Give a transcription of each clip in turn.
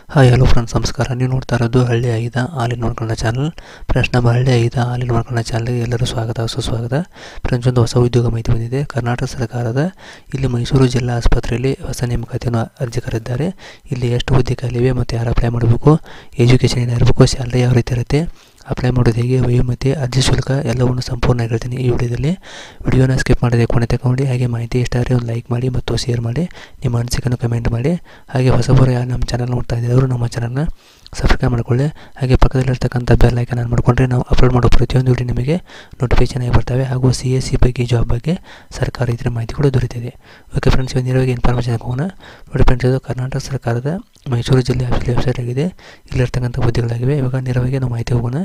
hi hello friends ನಮಸ್ಕಾರ ನೀವು ನೋಡ್ತಾ ಇರೋದು ಹಳ್ಳಿ ಐದ ಹಾಲಿನ ನೋಡ್ಕೊಳ್ಳೋ ಚಾನಲ್ ಫ್ರೆಂಡ್ಸ್ ನಮ್ಮ ಹಳ್ಳಿ ಐದ ಹಾಲಿನ ನೋಡ್ಕೊಳ್ಳೋ ಚಾನಲ್ಗೆ ಎಲ್ಲರೂ ಸ್ವಾಗತ ಸುಸ್ವಾಗತ ಫ್ರೆಂಡ್ಸ್ ಒಂದು ಹೊಸ ಉದ್ಯೋಗ ಮಾಹಿತಿ ಬಂದಿದೆ ಕರ್ನಾಟಕ ಸರ್ಕಾರದ ಇಲ್ಲಿ ಮೈಸೂರು ಜಿಲ್ಲಾ ಆಸ್ಪತ್ರೆಯಲ್ಲಿ ಹೊಸ ನೇಮಕಾತಿಯನ್ನು ಅರ್ಜಿ ಕರೆದಿದ್ದಾರೆ ಇಲ್ಲಿ ಎಷ್ಟು ಹುದ್ದೆ ಖಾಲಿವೆ ಮತ್ತು ಯಾರು ಅಪ್ಲೈ ಮಾಡಬೇಕು ಎಜುಕೇಷನ್ ಏನಿರಬೇಕು ಸ್ಯಾಲ್ರಿ ಯಾವ ರೀತಿ ಇರುತ್ತೆ ಅಪ್ಲೈ ಮಾಡೋದು ಹೇಗೆ ವಯೋಮಿತಿ ಅರ್ಜಿ ಶುಲ್ಕ ಎಲ್ಲವನ್ನು ಸಂಪೂರ್ಣ ಹೇಳ್ತೀನಿ ಈ ವಿಡಿಯೋದಲ್ಲಿ ವಿಡಿಯೋನ ಸ್ಕಿಪ್ ಮಾಡದೆ ಕೊನೆ ತಗೊಂಡು ಹಾಗೆ ಮಾಹಿತಿ ಇಷ್ಟ ಆದರೆ ಒಂದು ಲೈಕ್ ಮಾಡಿ ಮತ್ತು ಶೇರ್ ಮಾಡಿ ನಿಮ್ಮ ಅನಿಸಿಕೆಯನ್ನು ಕಮೆಂಟ್ ಮಾಡಿ ಹಾಗೆ ಹೊಸಬರು ಯಾರು ನಮ್ಮ ಚಾನಲ್ ನೋಡ್ತಾ ಇದ್ದಾರೆ ನಮ್ಮ ಚಾನಲ್ನ ಸಬ್ಸ್ಕ್ರೈಬ್ ಮಾಡಿಕೊಳ್ಳಿ ಹಾಗೆ ಪಕ್ಕದಲ್ಲಿರ್ತಕ್ಕಂಥ ಬೆಲ್ ಐಕನ್ ಆನ್ ಮಾಡಿಕೊಂಡ್ರೆ ನಾವು ಅಪ್ಲೋಡ್ ಮಾಡೋ ಪ್ರತಿಯೊಂದು ವಿಡಿಯೋ ನಿಮಗೆ ನೋಟಿಫಿಕೇಶನ್ ಆಗಿ ಬರ್ತವೆ ಹಾಗೂ ಸಿ ಎಸ್ ಸಿ ಬಗ್ಗೆ ಜಾಬ್ ಬಗ್ಗೆ ಸರ್ಕಾರ ಇದರ ಮಾಹಿತಿ ಕೂಡ ದೊರೆತಿದೆ ಓಕೆ ಫ್ರೆಂಡ್ಸ್ ಇವತ್ತು ನೇರವಾಗಿ ಇನ್ಫಾರ್ಮೇಷನ್ ಹೋಗೋಣ ನೋಡಿ ಫ್ರೆಂಡ್ಸ್ ಇದು ಕರ್ನಾಟಕ ಸರ್ಕಾರದ ಮೈಸೂರು ಜಿಲ್ಲೆ ಆಫೀಸ್ ವೆಬ್ಸೈಟ್ ಆಗಿದೆ ಇಲ್ಲಿರ್ತಕ್ಕಂಥ ಹುದ್ದೆಗಳಾಗಿವೆ ಇವಾಗ ನೇರವಾಗಿ ನಾವು ಮಾಹಿತಿ ಹೋಗೋಣ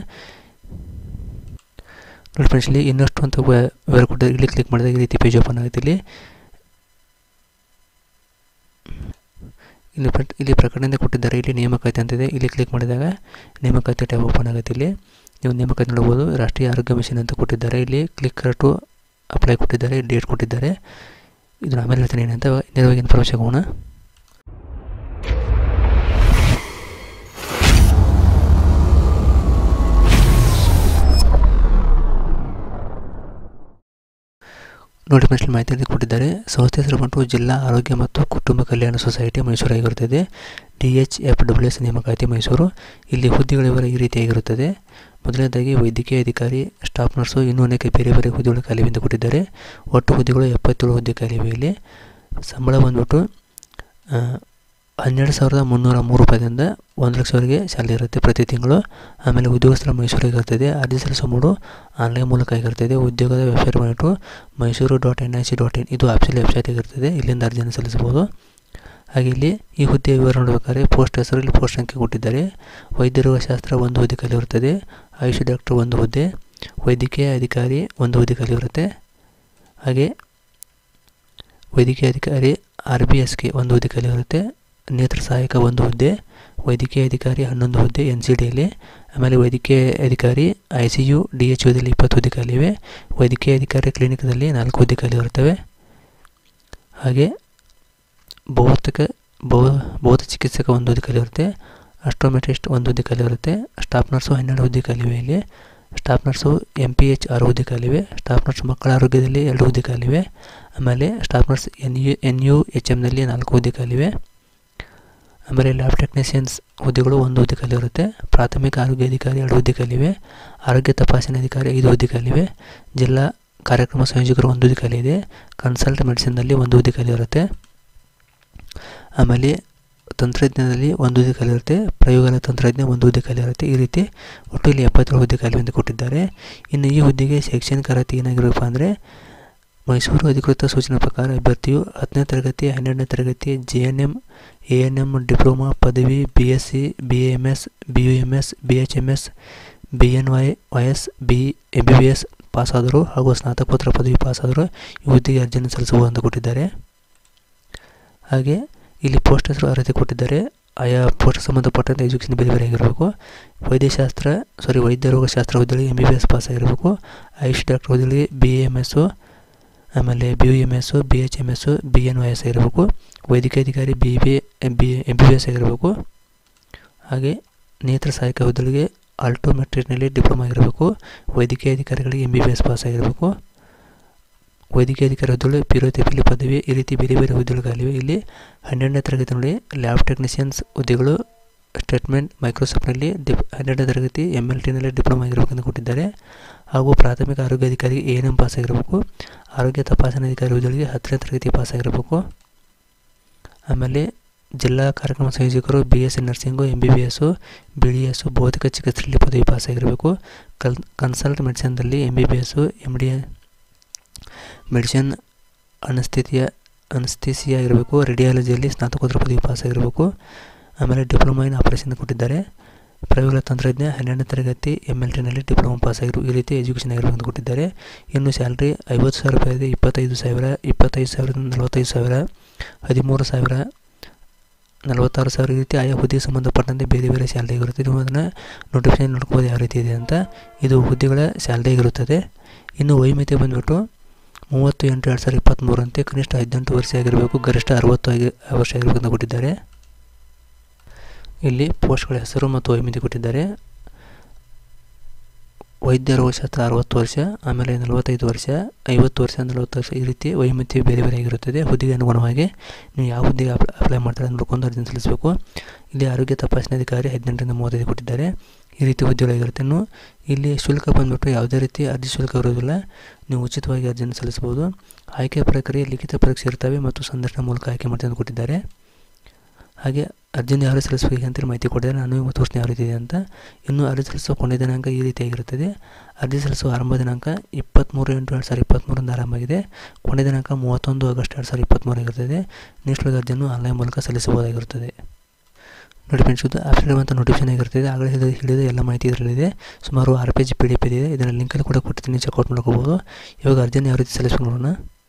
ನೋಡಿ ಫ್ರೆಂಡ್ಸ್ ಇಲ್ಲಿ ಇನ್ನಷ್ಟು ಅಂತ ವಿವರ ಕೊಟ್ಟಿದ್ದಾರೆ ಇಲ್ಲಿ ಕ್ಲಿಕ್ ಮಾಡಿದಾಗ ಈ ರೀತಿ ಪೇಜ್ ಓಪನ್ ಆಗುತ್ತೆ ಇಲ್ಲಿ ಇಲ್ಲಿ ಫ್ರೆಂಡ್ ಇಲ್ಲಿ ಪ್ರಕಟಣೆ ಕೊಟ್ಟಿದ್ದಾರೆ ಇಲ್ಲಿ ನೇಮಕಾತಿ ಅಂತಿದೆ ಇಲ್ಲಿ ಕ್ಲಿಕ್ ಮಾಡಿದಾಗ ನೇಮಕಾತಿ ಟ್ಯಾಬ್ ಓಪನ್ ಆಗುತ್ತೆ ಇಲ್ಲಿ ನೀವು ನೇಮಕಾತಿ ನೋಡ್ಬೋದು ರಾಷ್ಟ್ರೀಯ ಆರೋಗ್ಯ ಮಿಷನ್ ಅಂತ ಕೊಟ್ಟಿದ್ದಾರೆ ಇಲ್ಲಿ ಕ್ಲಿಕ್ ಟು ಅಪ್ಲೈ ಕೊಟ್ಟಿದ್ದಾರೆ ಡೇಟ್ ಕೊಟ್ಟಿದ್ದಾರೆ ಇದನ್ನು ಆಮೇಲೆ ಹೇಳ್ತೀನಿ ಏನಂತ ನೇರವಾಗಿ ಇನ್ಫಾರ್ಮೇಷನ್ ಹೋಗೋಣ ನೋಟಿಫಿಕೇಶನ್ ಮಾಹಿತಿಯಲ್ಲಿ ಕೊಟ್ಟಿದ್ದಾರೆ ಸಂಸ್ಥೆ ಹೆಸರು ಬಂದು ಜಿಲ್ಲಾ ಆರೋಗ್ಯ ಮತ್ತು ಕುಟುಂಬ ಕಲ್ಯಾಣ ಸೊಸೈಟಿ ಮೈಸೂರು ಆಗಿರುತ್ತದೆ D H F W S ನೇಮಕಾತಿ ಮೈಸೂರು ಇಲ್ಲಿ ಹುದ್ದೆಗಳ ವಿವರ ಈ ರೀತಿಯಾಗಿರುತ್ತದೆ ಮೊದಲನೇದಾಗಿ ವೈದ್ಯಕೀಯ ಅಧಿಕಾರಿ ಸ್ಟಾಫ್ ನರ್ಸು ಇನ್ನೂ ಅನೇಕ ಬೇರೆ ಬೇರೆ ಹುದ್ದೆಗಳು ಖಾಲಿವೆ ಎಂದು ಕೊಟ್ಟಿದ್ದಾರೆ ಒಟ್ಟು ಹುದ್ದೆಗಳು ಎಪ್ಪತ್ತೇಳು ಹುದ್ದೆ ಖಾಲಿವೆ ಇಲ್ಲಿ ಸಂಬಳ ಬಂದ್ಬಿಟ್ಟು ಹನ್ನೆರಡು ಸಾವಿರದ ಮುನ್ನೂರ ಮೂರು ರೂಪಾಯಿದಿಂದ ಒಂದು ಲಕ್ಷವರೆಗೆ ಸ್ಯಾಲರಿ ಇರುತ್ತೆ ಪ್ರತಿ ತಿಂಗಳು ಆಮೇಲೆ ಉದ್ಯೋಗಸ್ಥರ ಮೈಸೂರಿಗೆ ಇರ್ತದೆ ಅರ್ಜಿ ಸಲ್ಲಿಸೋ ಮೂಡು ಆನ್ಲೈನ್ ಮೂಲಕ ಆಗಿರ್ತದೆ ಉದ್ಯೋಗದ ವೆಬ್ಸೈಟ್ ಬಂದ್ಬಿಟ್ಟು Mysuru dot N I C dot in ಇದು ಆಫೀಸಿಯಲ್ ವೆಬ್ಸೈಟ್ ಆಗಿರ್ತದೆ ಇಲ್ಲಿಂದ ಅರ್ಜಿಯನ್ನು ಸಲ್ಲಿಸಬಹುದು ಹಾಗೆ ಇಲ್ಲಿ ಈ ಹುದ್ದೆ ವಿವರ ನೋಡಬೇಕಾದ್ರೆ ಪೋಸ್ಟ್ ಹೆಸರು ಇಲ್ಲಿ ಪೋಸ್ಟ್ ಸಂಖ್ಯೆ ಕೊಟ್ಟಿದ್ದಾರೆ ವೈದ್ಯರೋಗ ಶಾಸ್ತ್ರ ಒಂದು ಹುದ್ದೆ ಕಲಿಯಿರುತ್ತದೆ ಆಯುಷ್ ಡಾಕ್ಟರ್ ಒಂದು ಹುದ್ದೆ ವೈದ್ಯಕೀಯ ಅಧಿಕಾರಿ ಒಂದು ಹುದ್ದೆ ಕಲಿಯಿರುತ್ತೆ ಹಾಗೆ ವೈದ್ಯಕೀಯ ಅಧಿಕಾರಿ ಆರ್ ಬಿ ಎಸ್ಗೆ ಒಂದು ಹುದ್ದೆ ಕಲಿಯಿರುತ್ತೆ ನೇತ್ರ ಸಹಾಯಕ ಒಂದು ಹುದ್ದೆ ವೈದ್ಯಕೀಯ ಅಧಿಕಾರಿ ಹನ್ನೊಂದು ಹುದ್ದೆ ಎನ್ ಸಿ ಡಿಯಲ್ಲಿ ಆಮೇಲೆ ವೈದ್ಯಕೀಯ ಅಧಿಕಾರಿ I C U D H ಯುದಲ್ಲಿ ಇಪ್ಪತ್ತು ಹುದ್ದೆ ಖಾಲಿವೆ ವೈದ್ಯಕೀಯ ಅಧಿಕಾರಿ ಕ್ಲಿನಿಕ್ದಲ್ಲಿ ನಾಲ್ಕು ಹುದ್ದೆ ಖಾಲಿ ಇರುತ್ತವೆ ಹಾಗೆ ಭೌತಿಕ ಭೌ ಭೌತ ಚಿಕಿತ್ಸಕ ಒಂದು ಹುದ್ದೆ ಖಾಲಿ ಇರುತ್ತೆ ಅಸ್ಟ್ರೋಮೆಟ್ರಿಸ್ಟ್ ಒಂದು ಹುದ್ದೆ ಖಾಲಿ ಇರುತ್ತೆ ಸ್ಟಾಫ್ ನರ್ಸು ಹನ್ನೆರಡು ಹುದ್ದೆ ಖಾಲಿವೆ ಇಲ್ಲಿ staff nurse M P H ಆರು ಹುದ್ದೆ ಖಾಲಿವೆ ಸ್ಟಾಫ್ ನರ್ಸ್ ಮಕ್ಕಳ ಆರೋಗ್ಯದಲ್ಲಿ ಎರಡು ಹುದ್ದೆ ಖಾಲಿವೆ ಆಮೇಲೆ staff nurse N U N U H ಎಮ್ನಲ್ಲಿ ನಾಲ್ಕು ಹುದ್ದೆ ಖಾಲಿವೆ ಆಮೇಲೆ ಲ್ಯಾಬ್ ಟೆಕ್ನಿಷಿಯನ್ಸ್ ಹುದ್ದೆಗಳು ಒಂದು ಹುದ್ದೆ ಖಾಲಿ ಇರುತ್ತೆ ಪ್ರಾಥಮಿಕ ಆರೋಗ್ಯ ಅಧಿಕಾರಿ ಎರಡು ಹುದ್ದೆ ಖಾಲಿವೆ ಆರೋಗ್ಯ ತಪಾಸಣೆ ಅಧಿಕಾರಿ ಐದು ಹುದ್ದೆ ಖಾಲಿವೆ ಜಿಲ್ಲಾ ಕಾರ್ಯಕ್ರಮ ಸಂಯೋಜಕರು ಒಂದು ಹುದ್ದೆ ಖಾಲಿ ಇದೆ ಕನ್ಸಲ್ಟ್ ಮೆಡಿಸಿನ್ನಲ್ಲಿ ಒಂದು ಹುದ್ದೆ ಖಾಲಿ ಇರುತ್ತೆ ಆಮೇಲೆ ತಂತ್ರಜ್ಞಾನದಲ್ಲಿ ಒಂದು ಹುದ್ದೆ ಖಾಲಿ ಇರುತ್ತೆ ಪ್ರಯೋಗಾಲಯ ತಂತ್ರಜ್ಞ ಒಂದು ಹುದ್ದೆ ಖಾಲಿ ಇರುತ್ತೆ ಈ ರೀತಿ ಒಟ್ಟು ಇಲ್ಲಿ ಎಪ್ಪತ್ತೇಳು ಹುದ್ದೆ ಖಾಲಿ ಎಂದು ಕೊಟ್ಟಿದ್ದಾರೆ ಇನ್ನು ಈ ಹುದ್ದೆಗೆ ಶೈಕ್ಷಣಿಕ ಅರ್ಹತೆ ಏನಾಗಿರಬೇಕು ಅಂದರೆ ಮೈಸೂರು ಅಧಿಕೃತ ಸೂಚನೆ ಪ್ರಕಾರ ಅಭ್ಯರ್ಥಿಯು ಹತ್ತನೇ ತರಗತಿ ಹನ್ನೆರಡನೇ ತರಗತಿ G N M A N M diploma ಪದವಿ B S C B A M S B U M S B H M S B N Y Y S B M B B S ಪಾಸಾದರು ಹಾಗೂ ಸ್ನಾತಕೋತ್ತರ ಪದವಿ ಪಾಸಾದರು ಈ ಹುದ್ದೆಗೆ ಅರ್ಜಿಯನ್ನು ಸಲ್ಲಿಸಬಹುದು ಅಂತ ಕೊಟ್ಟಿದ್ದಾರೆ ಹಾಗೆ ಇಲ್ಲಿ ಪೋಸ್ಟ್ ಹೆಸರು ಅರ್ಹತೆ ಕೊಟ್ಟಿದ್ದಾರೆ ಆಯಾ ಪೋಸ್ಟ್ ಸಂಬಂಧಪಟ್ಟಂತೆ ಎಜುಕೇಷನ್ ಬೇರೆ ಬೇರೆ ಆಗಿರಬೇಕು ವೈದ್ಯಶಾಸ್ತ್ರ ಸಾರಿ ವೈದ್ಯ ರೋಗಶಾಸ್ತ್ರ ಹುದ್ದೆಗಳಿಗೆ M B B S pass ಆಗಿರಬೇಕು ಆಯುಷ್ ಡಾಕ್ಟರ್ ಹುದ್ದೆಗಳಿಗೆ ಬಿ ಎ ಎಮ್ ಎಸ್ಸು ಆಮೇಲೆ B U M S B H M S B N Y S ಆಗಿರಬೇಕು ವೈದ್ಯಕೀಯ ಅಧಿಕಾರಿ B B B M B B S ಆಗಿರಬೇಕು ಹಾಗೆ ನೇತ್ರ ಸಹಾಯಕ ಹುದ್ದೆಗಳಿಗೆ ಆಲ್ಟೋಮೆಟ್ರಿಕ್ನಲ್ಲಿ ಡಿಪ್ಲೊಮಾ ಆಗಿರಬೇಕು ವೈದ್ಯಕೀಯ ಅಧಿಕಾರಿಗಳಿಗೆ M B B S pass ಆಗಿರಬೇಕು ವೈದ್ಯಕೀಯ ಅಧಿಕಾರಿ ಹುದ್ದೆಗಳು ಪಿರೋಥೆಪಿಲಿ ಪದವಿ ಈ ರೀತಿ ಬೇರೆ ಬೇರೆ ಹುದ್ದೆಗಳಿವೆ ಇಲ್ಲಿ ಹನ್ನೆರಡನೇ ತರಗತಿ ನೋಡಿ ಲ್ಯಾಬ್ ಟೆಕ್ನಿಷಿಯನ್ಸ್ ಹುದ್ದೆಗಳು ಸ್ಟೇಟ್ಮೆಂಟ್ ಮೈಕ್ರೋಸಾಫ್ಟ್ನಲ್ಲಿ ಡಿಪ್ ಹನ್ನೆರಡನೇ ತರಗತಿ ಎಮ್ ಎಲ್ ಟಿನಲ್ಲಿ ಡಿಪ್ಲೊಮಾ ಆಗಿರಬೇಕೆಂದು ಕೊಟ್ಟಿದ್ದಾರೆ ಹಾಗೂ ಪ್ರಾಥಮಿಕ ಆರೋಗ್ಯ ಅಧಿಕಾರಿಗೆ ಎ ಎನ್ ಎಮ್ ಪಾಸ್ ಆಗಿರಬೇಕು ಆರೋಗ್ಯ ತಪಾಸಣಾ ಅಧಿಕಾರಿ ಹುದ್ದೆಗಳಿಗೆ ಹತ್ತನೇ ತರಗತಿ ಪಾಸ್ ಆಗಿರಬೇಕು ಆಮೇಲೆ ಜಿಲ್ಲಾ ಕಾರ್ಯಕ್ರಮ ಸಂಯೋಜಕರು B S C nursing M B B S B D S ಭೌತಿಕ ಚಿಕಿತ್ಸೆಯಲ್ಲಿ ಪದವಿ ಪಾಸ್ ಆಗಿರಬೇಕು ಕಲ್ ಕನ್ಸಲ್ಟ್ ಮೆಡಿಸಿನ್ದಲ್ಲಿ M B B S M D medicine ಅನಸ್ಥಿತಿಯ ಅನಸ್ಥಿಸಿಯಾ ಇರಬೇಕು ರೇಡಿಯಾಲಜಿಯಲ್ಲಿ ಸ್ನಾತಕೋತ್ತರ ಪದವಿ ಪಾಸ್ ಆಗಿರಬೇಕು ಆಮೇಲೆ ಡಿಪ್ಲೊಮಾ ಇನ್ ಆಪರೇಷನ್ ಕೊಟ್ಟಿದ್ದಾರೆ ಪ್ರಯೋಗ ತಂತ್ರಜ್ಞ ಹನ್ನೆರಡನೇ ತರಗತಿ ಎಮ್ ಎಲ್ ಟಿನಲ್ಲಿ ಡಿಪ್ಲೊಮಾ ಪಾಸ್ ಆಗಿರು ಈ ರೀತಿ ಎಜುಕೇಷನ್ ಆಗಿರಬೇಕು ಅಂತ ಕೊಟ್ಟಿದ್ದಾರೆ ಇನ್ನು ಸ್ಯಾಲ್ರಿ ಐವತ್ತು ಸಾವಿರ ರೂಪಾಯಿ ಇಪ್ಪತ್ತೈದು ಸಾವಿರ ಇಪ್ಪತ್ತೈದು ಸಾವಿರದಿಂದ ನಲವತ್ತೈದು ಸಾವಿರ ಹದಿಮೂರು ಸಾವಿರ ನಲವತ್ತಾರು ಸಾವಿರ ಈ ರೀತಿ ಆಯಾ ಹುದ್ದೆಗೆ ಸಂಬಂಧಪಟ್ಟಂತೆ ಬೇರೆ ಬೇರೆ ಸ್ಯಾಲ್ರಿ ಆಗಿರುತ್ತೆ ನೀವು ಅದನ್ನು ನೋಟಿಫಿಕೇಶನ್ ನೋಡ್ಕೋಬೋದು ಯಾವ ರೀತಿ ಇದೆ ಅಂತ ಇದು ಹುದ್ದೆಗಳ ಸ್ಯಾಲ್ರಿ ಆಗಿರುತ್ತದೆ ಇನ್ನು ವೈಮಿತಿ ಬಂದುಬಿಟ್ಟು ಮೂವತ್ತು ಎಂಟು ಎರಡು ಸಾವಿರದ ಇಪ್ಪತ್ತ್ಮೂರಂತೆ ಕನಿಷ್ಠ ಹದಿನೆಂಟು ವರ್ಷ ಆಗಿರಬೇಕು ಗರಿಷ್ಠ ಅರವತ್ತು ಆಗಿ ವರ್ಷ ಆಗಿರಬೇಕು ಅಂತ ಕೊಟ್ಟಿದ್ದಾರೆ ಇಲ್ಲಿ ಪೋಸ್ಟ್ಗಳ ಹೆಸರು ಮತ್ತು ವೈಮಿತಿ ಕೊಟ್ಟಿದ್ದಾರೆ ವೈದ್ಯರ ವಯಸ್ಸು ಅರವತ್ತು ವರ್ಷ ಆಮೇಲೆ ನಲವತ್ತೈದು ವರ್ಷ ಐವತ್ತು ವರ್ಷ ನಲವತ್ತು ವರ್ಷ ಈ ರೀತಿ ವೈಮಿತಿ ಬೇರೆ ಬೇರೆ ಆಗಿರುತ್ತದೆ ಹುದ್ದೆಗೆ ಅನುಗುಣವಾಗಿ ನೀವು ಯಾವ ಹುದ್ದೆಗೆ ಅಪ್ಲೈ ಅಪ್ಲೈ ಮಾಡ್ತಾರೆ ನೋಡ್ಕೊಂಡು ಅರ್ಜಿ ಸಲ್ಲಿಸಬೇಕು ಇಲ್ಲಿ ಆರೋಗ್ಯ ತಪಾಸಣೆ ಅಧಿಕಾರಿ ಹದಿನೆಂಟರಿಂದ ಮೂವತ್ತೈದು ಕೊಟ್ಟಿದ್ದಾರೆ ಈ ರೀತಿ ಹುದ್ದೆಗಳಾಗಿರುತ್ತೆ ಇನ್ನು ಇಲ್ಲಿ ಶುಲ್ಕ ಬಂದುಬಿಟ್ಟು ಯಾವುದೇ ರೀತಿ ಅರ್ಜಿ ಶುಲ್ಕ ಇರೋದಿಲ್ಲ ನೀವು ಉಚಿತವಾಗಿ ಅರ್ಜಿಯನ್ನು ಸಲ್ಲಿಸಬಹುದು ಆಯ್ಕೆ ಪ್ರಕ್ರಿಯೆ ಲಿಖಿತ ಪರೀಕ್ಷೆ ಇರ್ತವೆ ಮತ್ತು ಸಂದರ್ಶನ ಮೂಲಕ ಆಯ್ಕೆ ಮಾಡ್ತೀನಿ ಅಂತ ಕೊಟ್ಟಿದ್ದಾರೆ ಹಾಗೆ ಅರ್ಜಿನ ಯಾವ ರೀತಿ ಸಲ್ಲಿಸಬೇಕು ಅಂತೇಳಿ ಮಾಹಿತಿ ಕೊಟ್ಟಿದ್ದಾರೆ ನಾನು ಇವತ್ತು ತೋರಿಸ್ತೀನಿ ಯಾವ ರೀತಿ ಇದೆ ಅಂತ ಇನ್ನು ಅರ್ಜಿ ಸಲ್ಲಿಸುವ ಕೊನೆಯ ದಿನಾಂಕ ಈ ರೀತಿಯಾಗಿರುತ್ತದೆ ಅರ್ಜಿ ಸಲ್ಲಿಸುವ ಆರಂಭ ದಿನಾಂಕ ಇಪ್ಪತ್ತ್ಮೂರು ಎಂಟು ಎರಡು ಸಾವಿರದ ಇಪ್ಪತ್ತ್ಮೂರರಿಂದ ಆರಂಭ ಆಗಿದೆ ಕೊನೆಯ ದಿನಾಂಕ ಮೂವತ್ತೊಂದು ಆಗಸ್ಟ್ ಎರಡು ಸಾವಿರದ ಇಪ್ಪತ್ತ್ಮೂರು ಆಗಿರುತ್ತದೆ ನೆಕ್ಸ್ಟ್ ಅರ್ಜಿಯನ್ನು ಆನ್ಲೈನ್ ಮೂಲಕ ಸಲ್ಲಿಸಬಹುದಾಗಿರುತ್ತದೆ ನೋಡಿ ಫ್ರೆಂಡ್ಸ್ ಇದು ಆಫ್ಟರ್ ಅಂತ ನೋಟಿಫಿಕೇಶನ್ ಆಗಿರ್ತದೆ ಆಗಲೇ ಹೇಳಿದ ಹೇಳಿದ ಎಲ್ಲ ಮಾಹಿತಿ ಇದರಲ್ಲಿದೆ ಸುಮಾರು ಆರು ಪೇಜ್ ಪಿ ಡಿ ಎಫ್ ಇದೆ ಇದನ್ನು ಲಿಂಕಲ್ಲಿ ಕೂಡ ಕೊಡ್ತೀನಿ ಚೆಕ್ಔಟ್ ಮಾಡ್ಕೋಬೋದು ಇವಾಗ ಅರ್ಜಿನ ಯಾವ ರೀತಿ ಸಲ್ಲಿಸ್ಬೇಕು ನೋಡೋಣ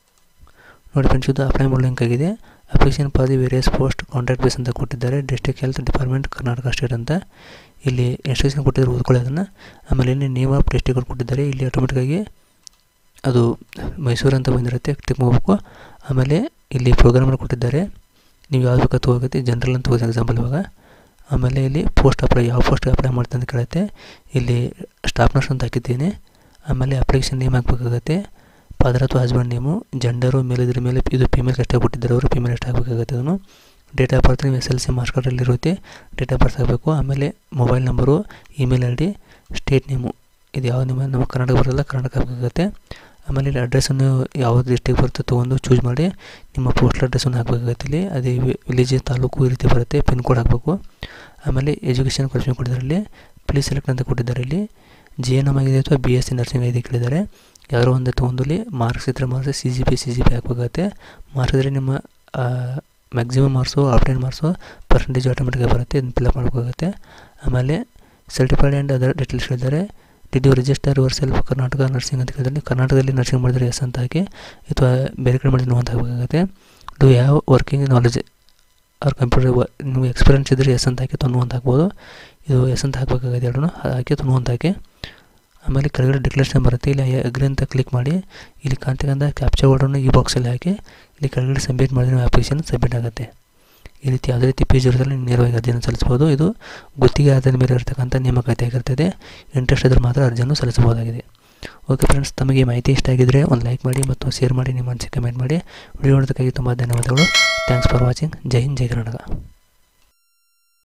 ನೋಡಿ ಫ್ರೆಂಡ್ಸ್ ಇದು ಅಪ್ಲೈ ಮಾಡೋ ಲಿಂಕ್ ಆಗಿದೆ application for the various post contract base ಅಂತ ಕೊಟ್ಟಿದ್ದಾರೆ district health department Karnataka state ಅಂತ ಇಲ್ಲಿ ಇನ್ಸ್ಟ್ರಕ್ಷನ್ ಕೊಟ್ಟಿದ್ದಾರೆ ಓದ್ಕೊಳ್ಳಿ ಅದನ್ನು ಆಮೇಲೆ ಇಲ್ಲಿ ನೇಮ್ ಆಫ್ ಡಿಸ್ಟ್ರಿಕ್ಟ್ ಕೊಟ್ಟಿದ್ದಾರೆ ಇಲ್ಲಿ ಆಟೋಮೆಟಿಕ್ಕಾಗಿ ಅದು ಮೈಸೂರು ಅಂತ ಬಂದಿರುತ್ತೆ ಕ್ಲಿಕ್ ಮಾಡಬೇಕು ಆಮೇಲೆ ಇಲ್ಲಿ ಪ್ರೋಗ್ರಾಮಲ್ಲಿ ಕೊಟ್ಟಿದ್ದಾರೆ ನೀವು ಯಾವ್ದು ಬೇಕಾದ ಹೋಗುತ್ತೆ ಜನರಲ್ ಅಂತ ಹೋಗಿ ಎಕ್ಸಾಂಪಲ್ ಇವಾಗ ಆಮೇಲೆ ಇಲ್ಲಿ ಪೋಸ್ಟ್ ಅಪ್ಲೈ ಯಾವ ಪೋಸ್ಟ್ ಅಪ್ಲೈ ಮಾಡ್ತೀನಿ ಅಂತ ಕೇಳುತ್ತೆ ಇಲ್ಲಿ ಸ್ಟಾಫ್ ನರ್ಸ್ ಅಂತ ಹಾಕಿದ್ದೀನಿ ಆಮೇಲೆ ಅಪ್ಲಿಕೇಶನ್ ನೇಮ್ ಹಾಕಬೇಕಾಗತ್ತೆ ಫಾದರ್ ಅಥವಾ ಹಸ್ಬೆಂಡ್ ನೇಮು ಜೆಂಡರು ಮೇಲೆ ಇದ್ರ ಮೇಲೆ ಇದು ಫಿಮೇಲ್ ಅಷ್ಟೇ ಕೊಟ್ಟಿದ್ದಾರೆ ಅವರು ಫಿಮೇಲ್ ಅಷ್ಟೇ ಹಾಕಬೇಕಾಗತ್ತೆ ಅದನ್ನು ಡೇಟ್ ಆಫ್ ಬರ್ತ್ ನೀವು ಎಸ್ ಎಲ್ ಸಿ ಮಾರ್ಕ್ಸ್ ಕಾರ್ಡಲ್ಲಿ ಇರುತ್ತೆ ಡೇಟ್ ಆಫ್ ಬರ್ತ್ ಆಗಬೇಕು ಆಮೇಲೆ mobile number email I D state name ಇದು ಯಾವ ನಿಮ್ಮ ನಮ್ಮ ಕರ್ನಾಟಕ ಬರೋಲ್ಲ ಕರ್ನಾಟಕ ಹಾಕಬೇಕಾಗತ್ತೆ ಆಮೇಲೆ ಇಲ್ಲಿ ಅಡ್ರೆಸ್ಸನ್ನು ಯಾವ ಡಿಸ್ಟಿಕ್ ಬರುತ್ತೆ ತೊಗೊಂಡು ಚೂಸ್ ಮಾಡಿ ನಿಮ್ಮ ಪೋಸ್ಟಲ್ ಅಡ್ರೆಸ್ಸನ್ನು ಹಾಕಬೇಕಾಗತ್ತೆ ಇಲ್ಲಿ ಅದೇ ವಿಲೇಜ್ ತಾಲೂಕು ಈ ರೀತಿ ಬರುತ್ತೆ ಪಿನ್ ಕೋಡ್ ಹಾಕಬೇಕು ಆಮೇಲೆ ಎಜುಕೇಷನ್ ಕ್ವಾಲಿಫಿಕೇಷನ್ ಕೊಟ್ಟಿದ್ದಾರೆ ಇಲ್ಲಿ ಪ್ಲೀಸ್ ಸೆಲೆಕ್ಟ್ ಅಂತ ಕೊಟ್ಟಿದ್ದಾರೆ ಇಲ್ಲಿ ಜಿ ಎನ್ ಎಮ್ ಆಗಿದೆ ಅಥವಾ ಬಿ ಎಸ್ ಸಿ ನರ್ಸಿಂಗ್ ಆಗಿದೆ ಕೇಳಿದ್ದಾರೆ ಯಾರೋ ಒಂದು ತೊಗೊಂಡು ಮಾರ್ಕ್ಸ್ ಇದ್ದರೆ marks C G P C G P ಹಾಕಬೇಕಾಗತ್ತೆ ಮಾರ್ಕ್ಸ್ ಇದ್ದರೆ ನಿಮ್ಮ maximum marks obtained marks percentage ಆಟೋಮೆಟಿಕಾಗಿ ಬರುತ್ತೆ ಇದನ್ನು ಫಿಲಪ್ ಮಾಡ್ಕೋಬೇಕಾಗತ್ತೆ ಆಮೇಲೆ ಸರ್ಟಿಫೈಡ್ ಆ್ಯಂಡ್ ಅದರ್ ಡೀಟೇಲ್ಸ್ ಹೇಳಿದ್ದಾರೆ did you register yourself Karnataka nursing ಅಂತ ಕೇಳಿದ್ರೆ ಕರ್ನಾಟಕದಲ್ಲಿ ನರ್ಸಿಂಗ್ ಮಾಡಿದ್ರೆ ಎಸ್ ಅಂತ ಹಾಕಿ ಅಥವಾ ಬೇರೆ ಕಡೆ ಮಾಡಿದ್ರೆ ನೋ ಅಂತ ಹಾಕಬೇಕಾಗುತ್ತೆ ಡು ಯಾವ ವರ್ಕಿಂಗ್ ನಾಲೆಜ್ ಅವ್ರ ಕಂಪ್ಯೂಟರ್ ನಿಮಗೆ ಎಕ್ಸ್ಪೀರಿಯನ್ಸ್ ಇದ್ದರೆ ಎಸ್ ಅಂತ ಹಾಕಿ ತೊನ್ನು ಅಂತ ಹಾಕ್ಬೋದು ಇದು ಎಸ್ ಅಂತ ಹಾಕಬೇಕಾಗುತ್ತೆ ಎರಡೂ ಹಾಕಿ ತೊನ್ನು ಅಂತ ಹಾಕಿ ಆಮೇಲೆ ಕೆಳಗಡೆ ಡಿಕ್ಲೇಷನ್ ಬರುತ್ತೆ ಇಲ್ಲಿ ಅಗ್ರಿ ಅಂತ ಕ್ಲಿಕ್ ಮಾಡಿ ಇಲ್ಲಿ ಕಾಣ್ತಕ್ಕಂಥ ಕ್ಯಾಪ್ಚರ್ ವರ್ಡನ್ನು ಈ ಬಾಕ್ಸಲ್ಲಿ ಹಾಕಿ ಇಲ್ಲಿ ಕೆಳಗಡೆ ಸಬ್ಮಿಟ್ ಮಾಡಿದ್ರೆ ನಿಮ್ಮ ಅಪ್ಲಿಕೇಶನ್ ಸಬ್ಮಿಟ್ ಆಗುತ್ತೆ ಈ ರೀತಿ ಯಾವುದೇ ರೀತಿ ಪೇಜ್ ಇರೋದ್ರಲ್ಲಿ ನೀವು ನೇರವಾಗಿ ಅರ್ಜಿಯನ್ನು ಸಲ್ಲಿಸ್ಬೋದು ಇದು ಗುತ್ತಿಗೆ ಆಧಾರದ ಮೇಲೆ ಇರತಕ್ಕಂಥ ನೇಮಕಾತಿ ಆಗಿರ್ತದೆ ಇಂಟ್ರೆಸ್ಟ್ ಇದ್ದರೆ ಮಾತ್ರ ಅರ್ಜಿಯನ್ನು ಸಲ್ಲಿಸಬಹುದಾಗಿದೆ ಓಕೆ ಫ್ರೆಂಡ್ಸ್ ತಮಗೆ ಮಾಹಿತಿ ಇಷ್ಟ ಆಗಿದ್ದರೆ ಒಂದು ಲೈಕ್ ಮಾಡಿ ಮತ್ತು ಶೇರ್ ಮಾಡಿ ನಿಮ್ಮ ಅನಿಸಿಕೆ ಕಮೆಂಟ್ ಮಾಡಿ ವಿಡಿಯೋ ನೋಡೋದಕ್ಕಾಗಿ ತುಂಬ ಧನ್ಯವಾದಗಳು thanks for watching Jai Hind Jai Karnataka